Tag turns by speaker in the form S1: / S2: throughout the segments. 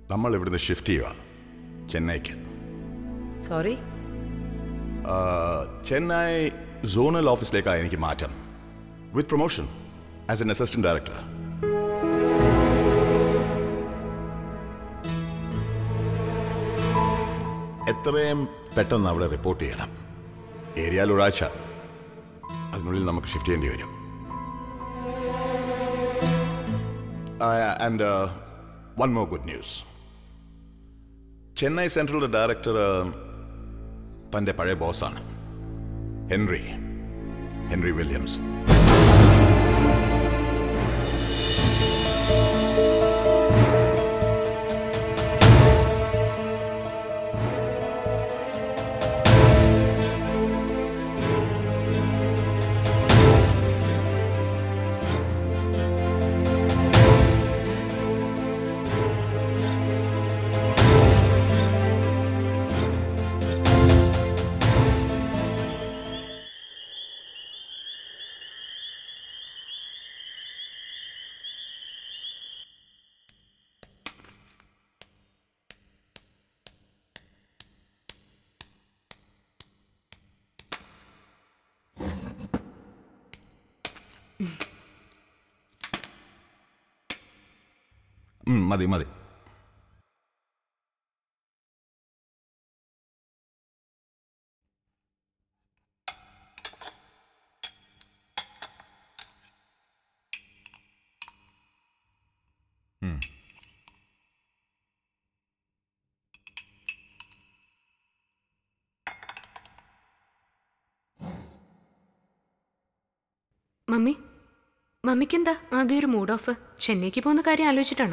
S1: നമ്മൾ ഇവിടുന്ന് ഷിഫ്റ്റ് ചെയ്യുക ചെന്നൈക്ക്
S2: സോറി
S1: ആ, ചെന്നൈ സോണൽ ഓഫീസിലേക്കാണ് എനിക്ക് മാറ്റം with promotion as an assistant director എത്രയും പെട്ടെന്ന് അവിടെ റിപ്പോർട്ട് ചെയ്യണം ഏരിയയിൽ ഒരാഴ്ച അതിനുള്ളിൽ നമുക്ക് ഷിഫ്റ്റ് ചെയ്യേണ്ടി വരും and one more good news Chennai central director തൻ്റെ പഴയ ബോസാണ് ഹെൻറി ഹെൻറി വില്യംസ് ഉം, മതി മതി ഉം.
S3: മമ്മി മമ്മിക്കെന്താ ആകെ ഒരു മൂഡ് ഓഫ് ചെന്നൈക്ക് പോകുന്ന കാര്യം ആലോചിച്ചിട്ടാണോ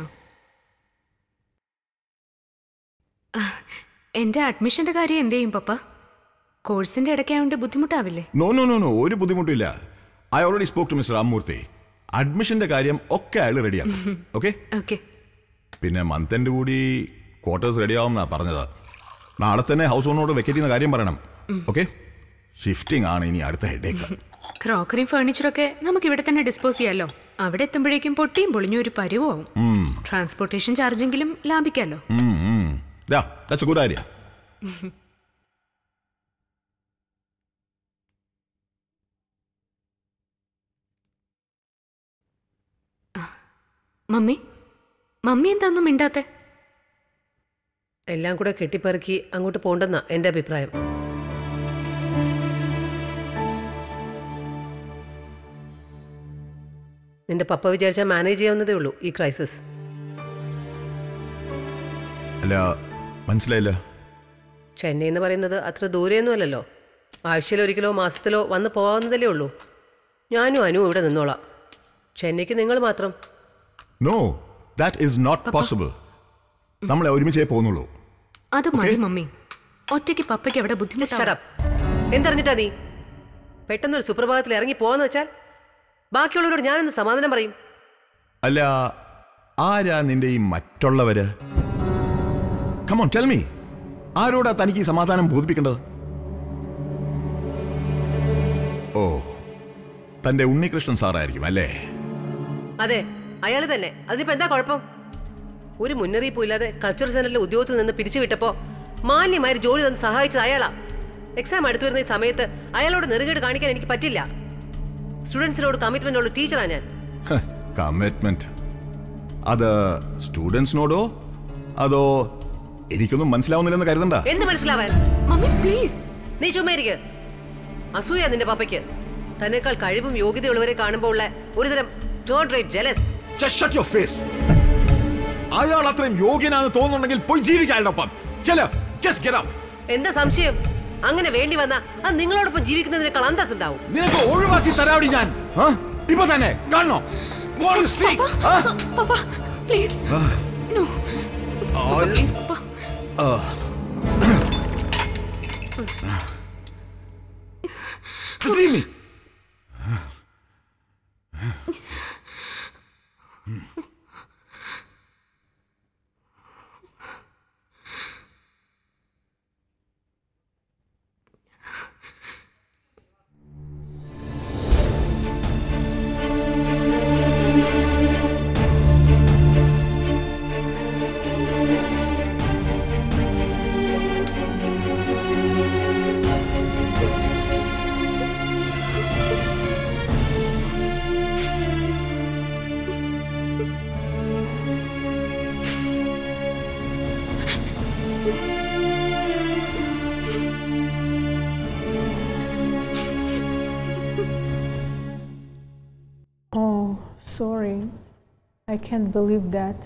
S3: ആ, എന്റെ അഡ്മിഷന്റെ കാര്യം എന്ത് ചെയ്യും പപ്പ കോഴ്സിന്റെ ഇടയ്ക്കായോണ്ട് ബുദ്ധിമുട്ടാവില്ലേ
S1: നോ നോ നോ നോ ഒരു ബുദ്ധിമുട്ടില്ല I already spoke to Mr Ramurthy അഡ്മിഷന്റെ കാര്യം ഒക്കെ അയാൾ റെഡിയാക്കും ഓക്കെ
S3: ഓക്കെ
S1: പിന്നെ മന്ത് എൻഡ് കൂടി ക്വാർട്ടേഴ്സ് റെഡിയാവും എന്നാ പറഞ്ഞത് നാളെ തന്നെ ഹൗസ് ഓണറോട് വെക്കറ്റ് ചെയ്യുന്ന കാര്യം പറയണം ഓക്കെ ഷിഫ്റ്റിംഗ് ആണ് ഇനി അടുത്ത ഹെഡേക്ക്
S3: ക്രോക്കറിയും ഫർണിച്ചറൊക്കെ നമുക്ക് ഇവിടെ തന്നെ ഡിസ്പോസ് ചെയ്യാലോ അവിടെ എത്തുമ്പോഴേക്കും പൊട്ടിയും പൊളിഞ്ഞും ഒരു പരുവാവും ട്രാൻസ്പോർട്ടേഷൻ ചാർജെങ്കിലും ലാഭിക്കാലോ
S1: that's a good idea
S3: mummy mummy എന്താന്നും മിണ്ടാത്തെ
S2: എല്ലാം കൂടെ കെട്ടിപ്പെറുക്കി അങ്ങോട്ട് പോണ്ടെന്നാ എൻ്റെ അഭിപ്രായം നിന്റെ പപ്പ വിചാരിച്ചാൽ മാനേജ് ചെയ്യാവുന്നതേ ഉള്ളൂ ഈ ക്രൈസിസ്
S1: അല്ല മനസ്സിലായില്ല
S2: ചെന്നൈ എന്ന് പറയുന്നത് അത്ര ദൂരെയൊന്നും അല്ലല്ലോ ആഴ്ചയിലൊരിക്കലോ മാസത്തിലോ വന്ന് പോകാവുന്നതല്ലേ ഉള്ളൂ ഞാനും അനു ഇവിടെ നിന്നോളാം ചെന്നൈക്ക് നിങ്ങൾ മാത്രം
S1: no that is not possible നമ്മളെ ഒരുമിച്ചേ പോകുന്നുള്ളൂ
S3: അത് മതി മമ്മി ഒറ്റയ്ക്ക് പപ്പയ്ക്ക് അവിടെ ബുദ്ധിമുട്ടാവും
S2: ഷടപ്പ് എന്തറിഞ്ഞിട്ടാ നീ പെട്ടെന്നൊരു സുപ്രഭാതത്തിൽ ഇറങ്ങി പോവാന്ന് വെച്ചാൽ ബാക്കിയുള്ളവരോട് ഞാനെന്ന് സമാധാനം പറയും
S1: അല്ല ആരാ നിന്റെ ഈ മറ്റുള്ളവര് കമോൺ ടെൽ മീ ആരോടാ തനിക്ക് ഈ സമാധാനം ബോധിപ്പിക്കേണ്ടത് ഓ തന്റെ ഉണ്ണികൃഷ്ണൻ സാറായിരിക്കും അല്ലേ
S2: അതെ അയാൾ തന്നെ അതിനിപ്പോ എന്താ കുഴപ്പം ഒരു മുന്നറിയിപ്പും ഇല്ലാതെ കൾച്ചറൽ സെന്ററിലെ ഉദ്യോഗത്തിൽ നിന്ന് പിരിച്ചുവിട്ടപ്പോ മാന്യമായ ഒരു ജോലി തന്ന് സഹായിച്ചത് അയാളാ എക്സാം അടുത്തു വരുന്ന ഈ സമയത്ത് അയാളോട് നെറുകേട് കാണിക്കാൻ എനിക്ക് പറ്റില്ല സ്റ്റുഡൻസിനോട് കമ്മിറ്റ്മെന്റ് ഉള്ള ടീച്ചറാ ഞാൻ
S1: കമ്മിറ്റ്മെന്റ് അത് സ്റ്റുഡൻസിനോടോ അതോ എനിക്കൊന്നും മനസ്സിലാവുന്നില്ലെന്ന് കരുതണ്ട
S2: എന്ത് മനസ്സിലാവാൻ
S3: മമ്മി പ്ലീസ്
S2: നീ ചുമ്മാരിക്ക് അസൂയ നിന്റെ പപ്പയ്ക്ക് തന്നെക്കാൾ കഴിവും യോഗ്യതയുള്ളവരെ കാണുമ്പോൾ ഉള്ള ഒരുതരം third rate jealous
S1: Just shut your face. അയാൾ അത്രയും യോഗ്യനാണെന്ന് തോന്നുന്നുണ്ടെങ്കിൽ പോയി ജീവിക്കാനൊപ്പം ചെല just get out.
S2: എന്താ സംശയം അങ്ങനെ വേണ്ടി വന്ന അത് നിങ്ങളോടൊപ്പം ജീവിക്കുന്നതിനേക്കാൾ അന്തസ് ഉണ്ടാവും
S1: നിനക്ക് ഒഴിവാക്കി തരാടി ഞാൻ ആ? ഇപ്പൊ തന്നെ കാണണോ Want to see? ആ?
S3: പപ്പ പ്ലീസ് നോ പ്ലീസ് പപ്പ
S1: Just leave me.
S4: I can't believe that.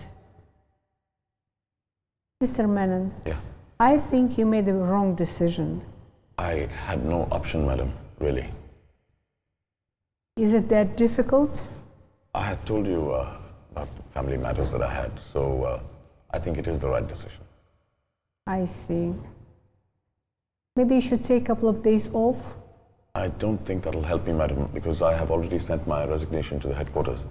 S4: Mr. Menon,
S5: Yeah.
S4: I think you made a wrong decision.
S5: I had no option, madam, really.
S4: Is it that difficult?
S5: I had told you uh, about family matters that I had, so uh, I think it is the right decision.
S4: I see. Maybe you should take a couple of days off.
S5: I don't think that'll help me, madam, because I have already sent my resignation to the headquarters.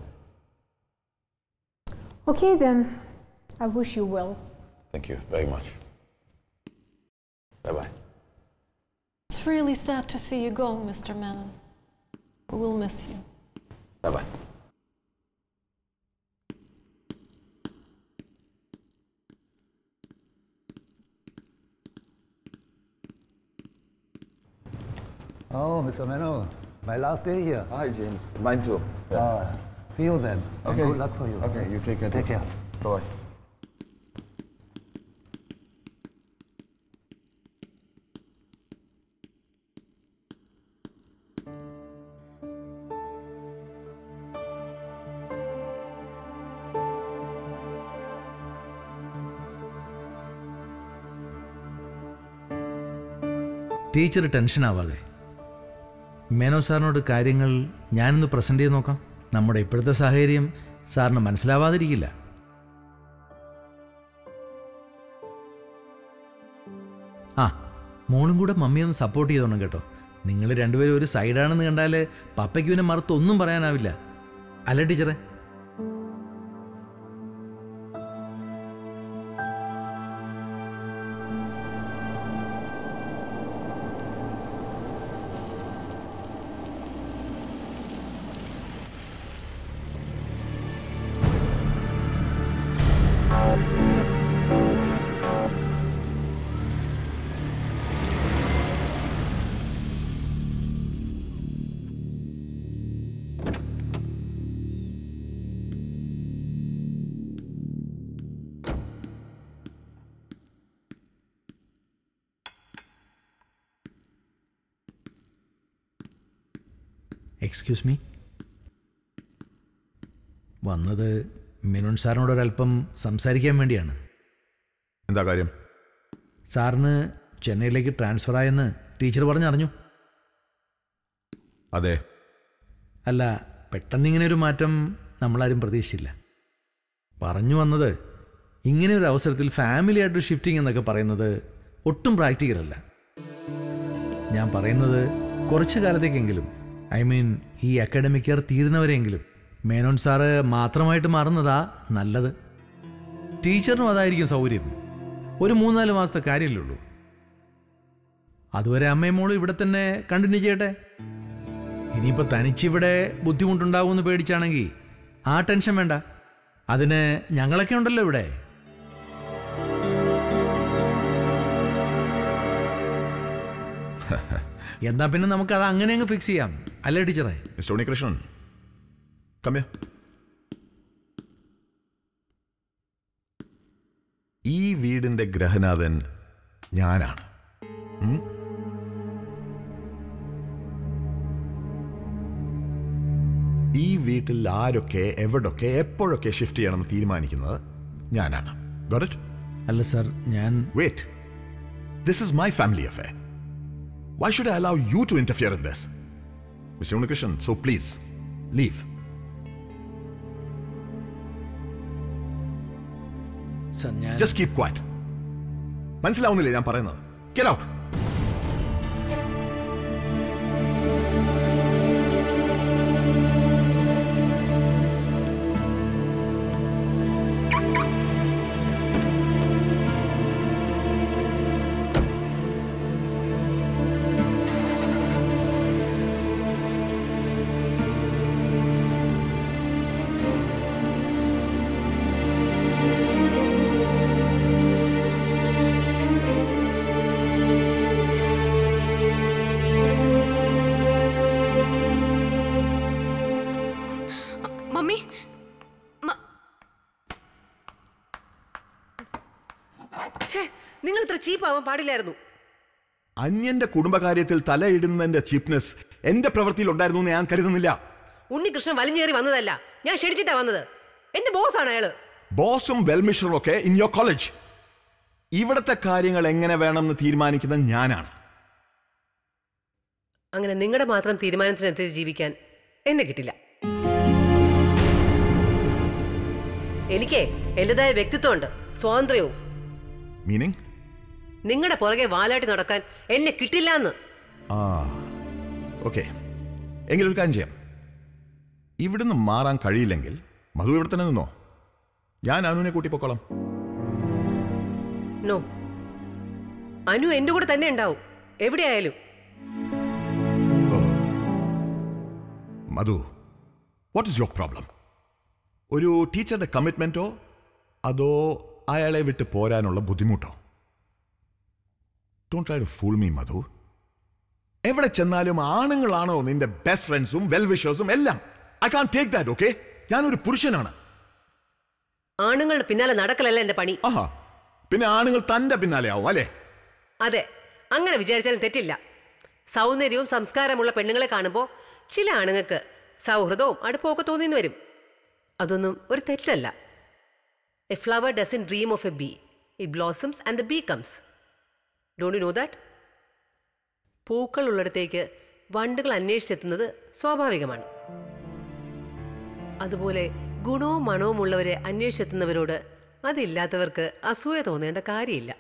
S4: Okay, then. I wish you well.
S5: Thank you very much. Bye bye.
S6: It's really sad to see you go, Mr. Menon. We will miss you.
S5: Bye bye.
S7: Oh, Mr. Meno, my last day here.
S5: Hi, James. Mine too.
S7: Ah, see you then. and
S5: Okay.
S7: Good luck for you.
S5: Okay, you take care.
S7: Take care.
S5: Bye.
S8: Teacher tension ആവാതെ മേനോ സാറിനോട് കാര്യങ്ങൾ ഞാനൊന്ന് present ചെയ്ത് നോക്കാം നമ്മുടെ ഇപ്പോഴത്തെ സാഹചര്യം സാറിന് മനസ്സിലാവാതിരിക്കില്ല ആ മോളും കൂടെ മമ്മിയെ ഒന്ന് സപ്പോർട്ട് ചെയ്തോണം കേട്ടോ നിങ്ങൾ രണ്ടുപേരും ഒരു സൈഡാണെന്ന് കണ്ടാൽ പപ്പയ്ക്ക് പിന്നെ മറുത്ത് ഒന്നും പറയാനാവില്ല അല്ല ടീച്ചറെ എക്സ്ക്യൂസ് മീ വന്നത് മെനോൻ സാറിനോട് ഒരല്പം സംസാരിക്കാൻ വേണ്ടിയാണ്
S1: എന്താ കാര്യം
S8: സാറിന് ചെന്നൈയിലേക്ക് ട്രാൻസ്ഫർ ആയെന്ന് ടീച്ചർ പറഞ്ഞറിഞ്ഞു
S1: അതെ
S8: അല്ല പെട്ടെന്ന് ഇങ്ങനെ ഒരു മാറ്റം നമ്മളാരും പ്രതീക്ഷിച്ചില്ല പറഞ്ഞു വന്നത് ഇങ്ങനെ ഒരു അവസരത്തിൽ ഫാമിലി ആയിട്ട് ഷിഫ്റ്റിംഗ് എന്നൊക്കെ പറയുന്നത് ഒട്ടും പ്രാക്ടിക്കൽ അല്ല ഞാൻ പറയുന്നത് കുറച്ച് കാലത്തേക്കെങ്കിലും ഐ മീൻ ഈ അക്കാഡമിക് ഇയർ തീരുന്നവരെങ്കിലും മേനോൻ സാറ് മാത്രമായിട്ട് മാറുന്നതാ നല്ലത് ടീച്ചറിനും അതായിരിക്കും സൗകര്യം ഒരു മൂന്നാല് മാസത്തെ കാര്യമല്ലേ ഉള്ളൂ അതുവരെ അമ്മയും മോളും ഇവിടെ തന്നെ കണ്ടിന്യൂ ചെയ്യട്ടെ ഇനിയിപ്പോൾ തനിച്ചിവിടെ ബുദ്ധിമുട്ടുണ്ടാവുമെന്ന് പേടിച്ചാണെങ്കിൽ ആ ടെൻഷൻ വേണ്ട അതിന് ഞങ്ങളൊക്കെ ഉണ്ടല്ലോ ഇവിടെ എന്നാ പിന്നെ നമുക്ക് അത് അങ്ങനെ അങ്ങ് ഫിക്സ് ചെയ്യാം അല്ലേ ടീച്ചറെ
S1: മിസ്റ്റർ ഉണ്ണികൃഷ്ണൻ കമ്മ്യ ഈ വീടിന്റെ ഗ്രഹനാഥൻ ഞാനാണ് ഉം? ഈ വീട്ടിൽ ആരൊക്കെ എവിടൊക്കെ എപ്പോഴൊക്കെ ഷിഫ്റ്റ് ചെയ്യണമെന്ന് തീരുമാനിക്കുന്നത് ഞാനാണ് Got it?
S8: അല്ല സർ ഞാൻ
S1: Wait. This is my family affair. Why should I allow you to interfere in this? Mr. Unikrishan, so please, leave.
S8: Sir ഞാൻ
S1: Just keep quiet. മനസ്സിലാവുന്നില്ലേ ഞാൻ പറയുന്നത് Get out.
S3: മമ്മി മ-
S2: ഛേ നിങ്ങൾ ഇത്ര ചീപ്പാവാൻ പാടില്ലായിരുന്നു
S1: അന്യന്റെ കുടുംബകാര്യത്തിൽ തലയിടുന്നതിന്റെ ചീപ്നെസ് എന്റെ പ്രവൃത്തിയിൽ ഉണ്ടായിരുന്നു എന്ന് ഞാൻ കരുതുന്നില്ല
S2: ഉണ്ണികൃഷ്ണൻ വലിഞ്ഞേറി വന്നതല്ല ഞാൻ ക്ഷണിച്ചിട്ടാ വന്നത് എന്റെ ബോസ് ആണ് അയാള്
S1: ബോസും വെൽമിഷറും ഒക്കെ ഇൻ യുവർ കോളേജ് ഇവിടുത്തെ കാര്യങ്ങൾ എങ്ങനെ വേണമെന്ന് തീരുമാനിക്കുന്നത് ഞാനാണ്
S2: അങ്ങനെ നിങ്ങളുടെ മാത്രം തീരുമാനത്തിനനുസരിച്ച് ജീവിക്കാൻ എന്നെ കിട്ടില്ല എനിക്ക് എന്റേതായ വ്യക്തിത്വമുണ്ട് സ്വാതന്ത്ര്യവും
S1: മീനിങ്
S2: നിങ്ങളുടെ പുറകെ വാലാട്ടി നടക്കാൻ എന്നെ കിട്ടില്ല എന്ന്
S1: ആ ഓക്കെ എങ്കിലൊരു കാര്യം ചെയ്യാം ഇവിടുന്ന് മാറാൻ കഴിയില്ലെങ്കിൽ മധു ഇവിടെ തന്നെ നിന്നോ ഞാൻ അനുവിനെ കൂട്ടി പൊക്കോളാം
S2: നോ അനു എന്റെ കൂടെ തന്നെ ഉണ്ടാവും എവിടെയായാലും
S1: Madhu what is your problem ഒരു ടീച്ചറുടെ കമ്മിറ്റ്മെന്റോ അതോ അയാളെ വിട്ട് പോരാനുള്ള ബുദ്ധിമുട്ടോ don't try to fool me Madhu എവിടെ ചെന്നാലും ആണുങ്ങളാണോ നിന്റെ ബെസ്റ്റ് ഫ്രണ്ട്സും വെൽ വിഷേഴ്സും എല്ലാം I can take that okay ഞാനൊരു പുരുഷനാണ്
S2: ആണുങ്ങളുടെ പിന്നാലെ നടക്കലല്ല എന്റെ പണി
S1: ആഹാ പിന്നെ ആണുങ്ങൾ തന്റെ പിന്നാലെ ആവും അല്ലേ
S2: അതെ അങ്ങനെ വിചാരിച്ചാലും തെറ്റില്ല സൗന്ദര്യവും സംസ്കാരമുള്ള പെണ്ണുങ്ങളെ കാണുമ്പോൾ ചില ആണുങ്ങൾക്ക് സൗഹൃദവും അടുപ്പമൊക്കെ തോന്നിന്ന് വരും അതൊന്നും ഒരു തെറ്റല്ല a flower doesn't dream of a bee it blossoms and the bee comes don't you know that പൂക്കൾ ഉള്ളിടത്തേക്ക് വണ്ടുകൾ അന്വേഷിച്ചെത്തുന്നത് സ്വാഭാവികമാണ് അതുപോലെ ഗുണവും മണവും ഉള്ളവരെ അന്വേഷിച്ചെത്തുന്നവരോട് അതില്ലാത്തവർക്ക് അസൂയ തോന്നേണ്ട കാര്യമില്ല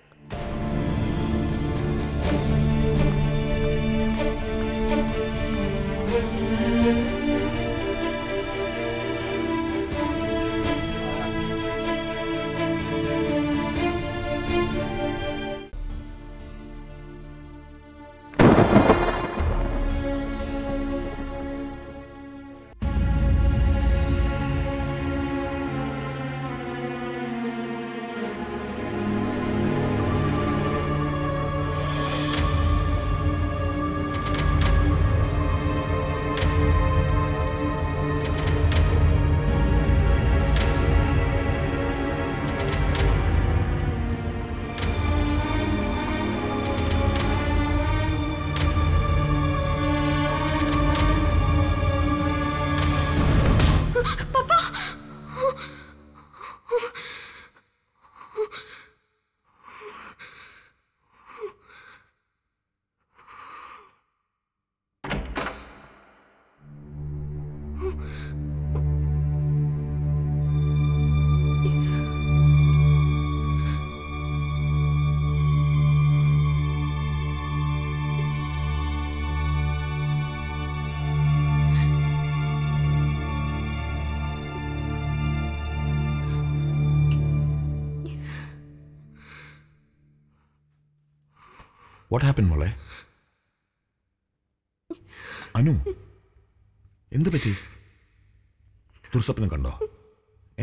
S1: വാട്ട് ഹാപ്പൻ മോളെ അനു എന്ത് പറ്റി ദുർസ്വപ്നം കണ്ടോ ഏ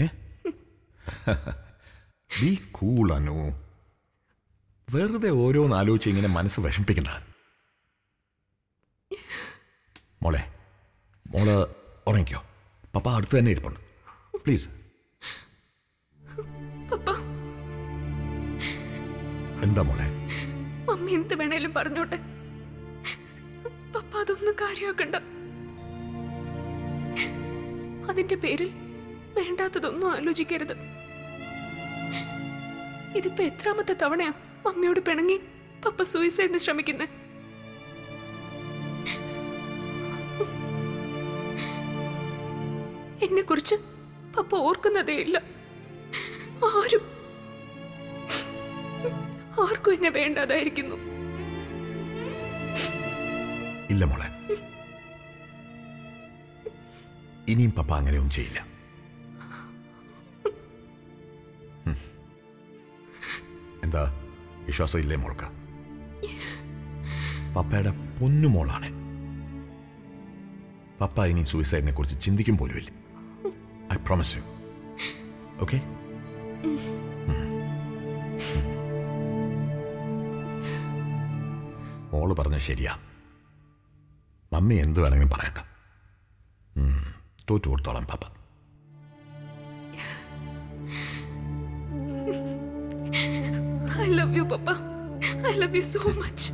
S1: ബി കൂൾ അനു വെറുതെ ഓരോന്ന് ആലോചിച്ച് ഇങ്ങനെ മനസ്സ് വിഷമിപ്പിക്കണ്ട മോളെ മോള് ഉറങ്ങിക്കോ പപ്പ അടുത്ത് തന്നെ ഇരിപ്പുണ്ട് പ്ലീസ്
S3: പപ്പ
S1: എന്താ മോളെ
S3: മമ്മി എന്ത് വേണേലും പറഞ്ഞോട്ടെ പപ്പ അതൊന്നും കാര്യമാക്കണ്ട അതിന്റെ പേരിൽ വേണ്ടാത്തതൊന്നും ആലോചിക്കരുത് ഇതിപ്പോ എത്രാമത്തെ തവണയാ മമ്മിയോട് പിണങ്ങി പപ്പ സൂയിസൈഡിന് ശ്രമിക്കുന്നേ എന്നെ കുറിച്ച് പപ്പ ഓർക്കുന്നതേ ഇല്ല ആരും ആർക്കും എന്നെ വേണ്ടാതായിരിക്കുന്നു
S1: ഇല്ല മോളെ ഇനിയും പപ്പ അങ്ങനെയൊന്നും ചെയ്യില്ല ഉം. എന്താ വിശ്വാസം ഇല്ലേ മോൾക്ക് പപ്പയുടെ പൊന്നുമോളാണ് പപ്പ ഇനി സൂയിസൈഡിനെ കുറിച്ച് ചിന്തിക്കും പോലുമില്ല ഐ പ്രോമിസ് യു ഓക്കെ മോള് പറഞ്ഞ ശരിയാ മമ്മി എന്ത് വേണമെങ്കിലും പറയട്ടെ ഉം, തോറ്റു കൊടുത്തോളാം പാപ്പ
S3: I love you, Papa. I love you so much.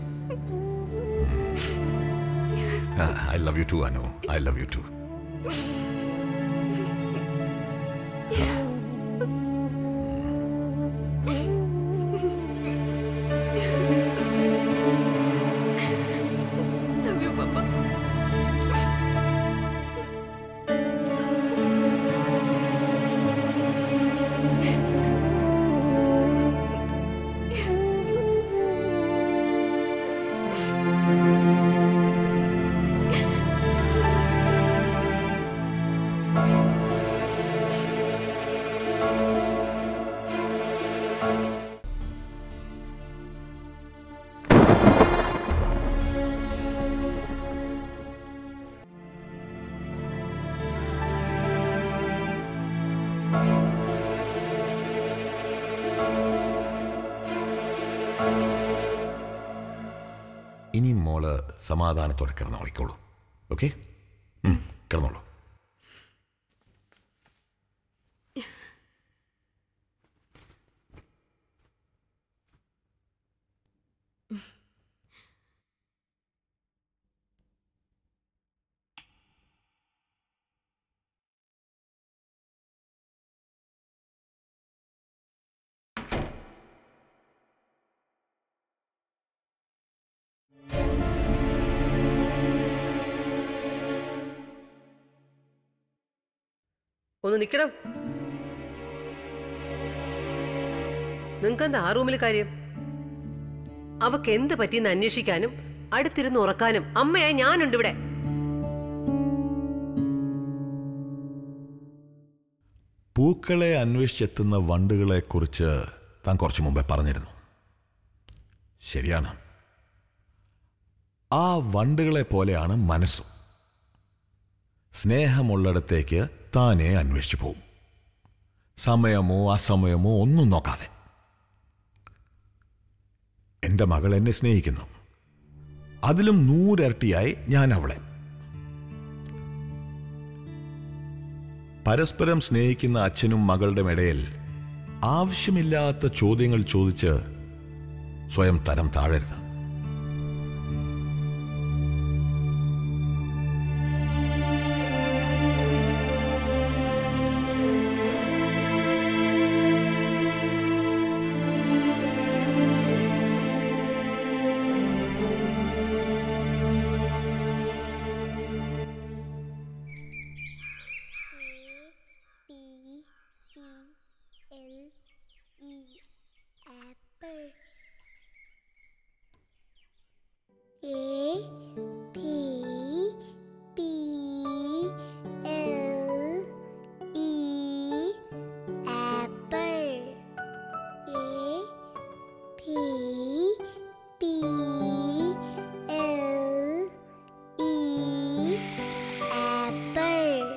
S1: I love you too Anu I love you too മോള് സമാധാനത്തോടെ കിടന്നുറങ്ങിക്കോളൂ ഓക്കെ കിടന്നോളൂ
S2: ഒന്ന് നിക്കണം നിങ്ങക്കെന്താ ആ റൂമിൽ കാര്യം അവക്ക് എന്ത് പറ്റിയെന്ന് അന്വേഷിക്കാനും അടുത്തിരുന്ന് ഉറക്കാനും അമ്മയായി ഞാനുണ്ട് ഇവിടെ
S1: പൂക്കളെ അന്വേഷിച്ചെത്തുന്ന വണ്ടുകളെക്കുറിച്ച് താൻ കുറച്ച് മുമ്പേ പറഞ്ഞിരുന്നു ശരിയാണ് ആ വണ്ടുകളെ പോലെയാണ് മനസ്സും സ്നേഹമുള്ളിടത്തേക്ക് താനെ അന്വേഷിച്ചു പോവും സമയമോ അസമയമോ ഒന്നും നോക്കാതെ എൻ്റെ മകൾ എന്നെ സ്നേഹിക്കുന്നു അതിലും നൂരരട്ടിയായി ഞാൻ അവളെ പരസ്പരം സ്നേഹിക്കുന്ന അച്ഛനും മകളുടെ ഇടയിൽ ആവശ്യമില്ലാത്ത ചോദ്യങ്ങൾ ചോദിച്ച് സ്വയം തരം താഴരുത്
S9: P P L E apple A P P L E apple A P P L E apple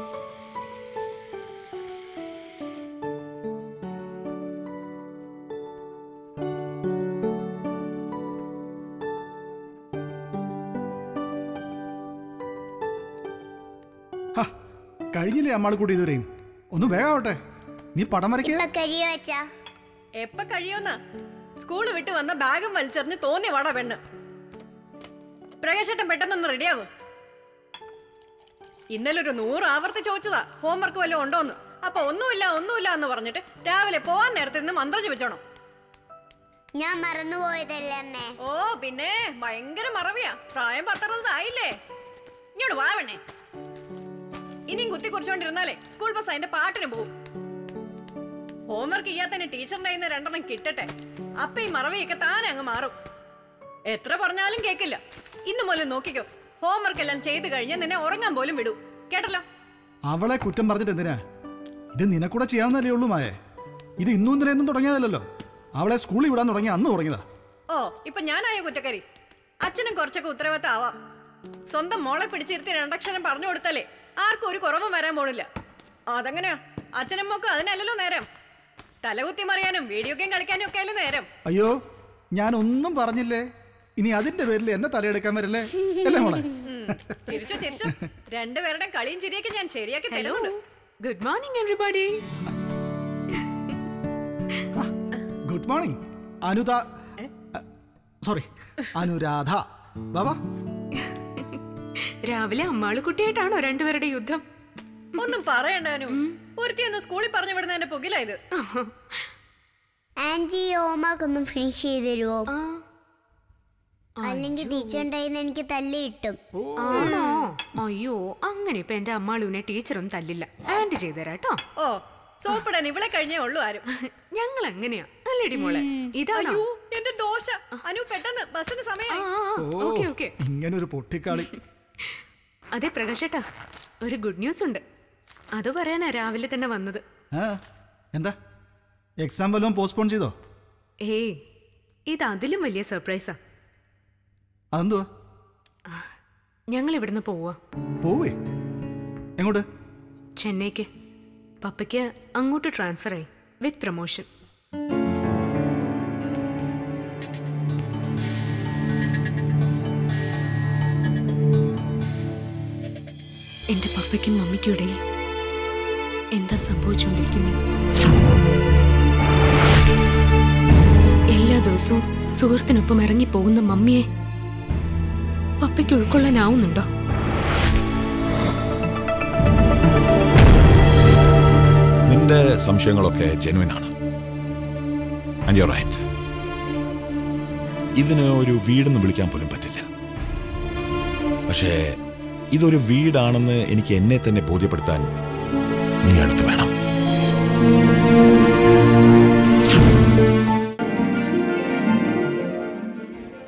S10: ഹ, കഴിഞ്ഞില്ലേ അമ്മാളിക്കൂടി ഇതുവരെയും ഒന്ന് വേഗാവട്ടെ നീ പടം വരയ്ക്കുക
S9: ഇപ്പൊ കഴിയോ അച്ഛാ
S6: എപ്പ കഴിയോന്നാ സ്കൂള് വിട്ട് വന്ന ബാഗും വലിച്ചെറിഞ്ഞ് തോന്നി വാടാ പെണ്ണ് പ്രകാശേട്ടൻ പെട്ടെന്നൊന്ന് റെഡിയാവും ഇന്നലെ ഒരു നൂറ് ആവർത്തി ചോദിച്ചതാ ഹോംവർക്ക് വല്ലതും ഉണ്ടോന്ന് അപ്പൊ ഒന്നുമില്ല ഒന്നുമില്ല എന്ന് പറഞ്ഞിട്ട് രാവിലെ പോവാൻ നേരത്തെ നിന്ന് മന്ത്രം ജപിച്ചോണം
S9: ഞാൻ മറന്നുപോയതല്ലേ അമ്മേ
S6: ഓ പിന്നെ ഭയങ്കര മറവിയാ പ്രായം പത്തറുപതായില്ലേ ഇങ്ങോട്ട് വാ പെണ്ണേ ഇനിയും കുത്തി കുറിച്ചോണ്ടിരുന്നാലേ സ്കൂൾ ബസ് അതിന്റെ പാട്ടിന് പോകും ഹോംവർക്ക് ചെയ്യാത്തന്നെ ടീച്ചറിന്റെ കയ്യിൽ നിന്ന് രണ്ടെണ്ണം കിട്ടട്ടെ അപ്പൊ ഈ മറവിയൊക്കെ താനെ അങ്ങ് മാറും എത്ര പറഞ്ഞാലും കേക്കില്ല ഇന്നു മുതൽ നോക്കിക്കോ ഹോംവർക്ക് എല്ലാം ചെയ്തു കഴിഞ്ഞ് നിന്നെ ഉറങ്ങാൻ പോലും വിടൂ കേട്ടല്ലോ
S10: അവളെ കുറ്റം പറഞ്ഞിട്ട് എന്തിനാ ഇത് നിനക്കൂടെ ചെയ്യാവുന്നതല്ലേ ഉള്ളൂ മായേ ഇത് ഇന്നും ഇന്നലെയൊന്നും തുടങ്ങിയതല്ലോ അവളെ സ്കൂളിൽ വിടാൻ തുടങ്ങി അന്ന് തുടങ്ങിയതാ
S6: ഓ ഇപ്പൊ ഞാനായ കുറ്റക്കാരി അച്ഛനും കുറച്ചൊക്കെ ഉത്തരവാദിത്തം ആവാം സ്വന്തം മോളെ പിടിച്ചിരുത്തി രണ്ടക്ഷരം പറഞ്ഞു കൊടുത്താലേ ആർക്കും ഒരു കുറവും വരാൻ പോണില്ല അതെങ്ങനെയാ അച്ഛനും മോക്കും അതിനല്ലല്ലോ നേരം തലകുത്തി മറിയാനും വീഡിയോ ഗെയിം കളിക്കാനും ഒക്കെ അല്ലേ നേരം
S10: അയ്യോ ഞാൻ ഒന്നും പറഞ്ഞില്ലേ ഇനി അതിന്റെ പേരിൽ എന്നെ തലയെടുക്കാൻ വരില്ലേ അല്ലേ മോളെ
S6: ഉം, ചിരിച്ചോ ചിരിച്ചോ രണ്ടുപേരുടെ കളിയും ചിരിയൊക്കെ ഞാൻ ശരിയാക്കി
S3: ഹലോ
S6: തരുന്നുണ്ട്
S3: good morning everybody
S10: good morning അനുത സോറി അനുരാധ ബാബാ
S3: രാവിലെ അമ്മാള് കുട്ടിയായിട്ടാണോ രണ്ടുപേരുടെ യുദ്ധം
S6: ഒന്നും പറയണ്ടാനു ഒരുത്തി ഒന്ന് സ്കൂളിൽ പറഞ്ഞു വിടുന്നതിന്റെ പുകിലായത്
S9: ആന്റി ഹോംവർക്ക് ഒന്ന് ഫിനിഷ് ചെയ്ത് തരുമോ അല്ലെങ്കിൽ ടീച്ചറിന്റെ കയ്യിൽ നിന്ന് എനിക്ക് തല്ല് കിട്ടും
S3: ആണോ അയ്യോ അങ്ങനെ ഇപ്പൊ എന്റെ അമ്മാളുവിനെ ടീച്ചറൊന്നും തല്ലില്ല ആൻഡ് ചെയ്തരാട്ടോ
S6: ഓ സോപ്പിടാൻ ഇവളെ കഴിഞ്ഞേ ഉള്ളൂ ആരും
S3: ഞങ്ങൾ അങ്ങനെയാ അല്ലേടി മോളെ ഇതാണോ
S6: അയ്യോ എന്റെ ദോശ അനു പെട്ടെന്ന് ബസ്സിന് സമയമായി
S3: ഓക്കെ ഓക്കെ
S10: ഇങ്ങനെ ഒരു പൊട്ടിക്കാളി
S3: അതെ പ്രകാശേട്ടാ ഒരു ഗുഡ് ന്യൂസ് ഉണ്ട് അത് പറയാനാ രാവിലെ തന്നെ വന്നത്
S10: ആ എന്താ എക്സാം വല്ലതും പോസ്റ്റ്പോൺ ചെയ്തോ
S3: ഏയ് ഇത് അതിലും വലിയ സർപ്രൈസാ
S10: അതെന്തുവാ
S3: ഞങ്ങൾ ഇവിടുന്ന് പോവാ
S10: പോവേ എങ്ങോട്ട്
S3: ചെന്നൈക്ക് പപ്പയ്ക്ക് അങ്ങോട്ട് ട്രാൻസ്ഫർ ആയി വിത്ത് പ്രൊമോഷൻ പപ്പയ്ക്കും മമ്മിക്കും ഇടയിൽ എന്താ സംഭവിച്ചുകൊണ്ടിരിക്കുന്നത് എല്ലാ ദിവസവും സുഹൃത്തിനൊപ്പം ഇറങ്ങി പോകുന്ന മമ്മിയെ പപ്പയ്ക്ക് ഉൾക്കൊള്ളാനാവുന്നുണ്ടോ
S1: നിന്റെ സംശയങ്ങളൊക്കെ ജെനുവിൻ ആണ് ആൻഡ് യു റൈറ്റ് ഇതിന് ഒരു വീടെന്ന് വിളിക്കാൻ പോലും പറ്റില്ല പക്ഷേ ഇതൊരു വീടാണെന്ന് എനിക്ക് എന്നെ തന്നെ ബോധ്യപ്പെടുത്താൻ നീ അടുത്ത് വേണം